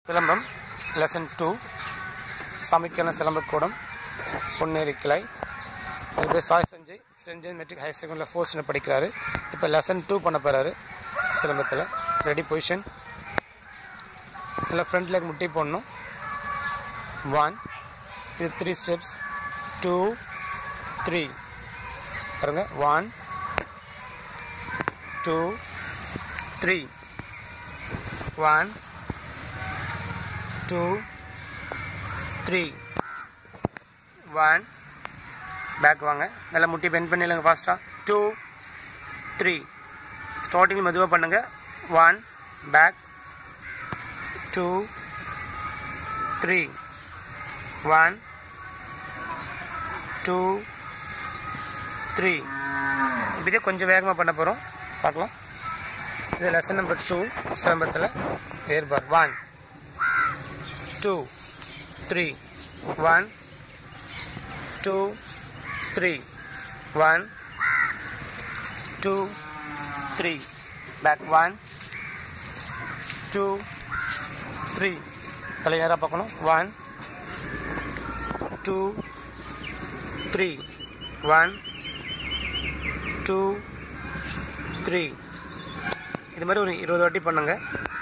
silambam lesson two சாமிக்கான சிலம்பக்கூடம் பொன்னேரி கிளை இது பேர் சாய் சஞ்சய் செஞ்சய் மெட்ரிக் ஹையர் செகண்டரியில் ஃபோர்ஸ்னு படிக்கிறாரு இப்போ லெசன் டூ பண்ண போகிறாரு சிலம்பத்தில் ரெடி பொசிஷன் இதில் ஃப்ரண்ட் லெக் முட்டி போடணும் ஒன் இது த்ரீ ஸ்டெப்ஸ் டூ த்ரீ பாருங்க one two three one two three one back வாங்க நல்லா முட்டி பெண்ட் பண்ணிடுங்க ஃபாஸ்ட்டாக டூ த்ரீ ஸ்டார்டிங் மெதுவாக பண்ணுங்கள் one back two three one two three இப்படியே கொஞ்சம் வேகமாக பண்ண போகிறோம் பார்க்கலாம் இது லெசன் நம்பர் டூ சிலம்பத்தில் ஏர்பார் one two three one two three one two three back one two three தலை நேராக பார்க்கணும் one two three one two three இது மாதிரி ஒரு இருபது வாட்டி பண்ணுங்க